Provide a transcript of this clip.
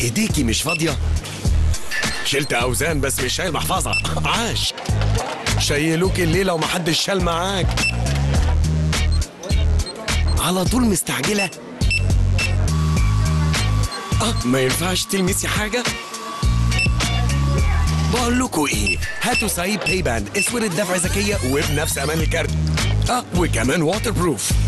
ايديكي مش فاضية شلت اوزان بس مش شايل محفظة عاش شيلوك الليلة ومحدش شال معاك على طول مستعجلة اه ما ينفعش تلمسي حاجة بقول لكم ايه هاتوا سعيد باي بان اسود الدفع ذكية وبنفس امان الكارت اه وكمان واتر بروف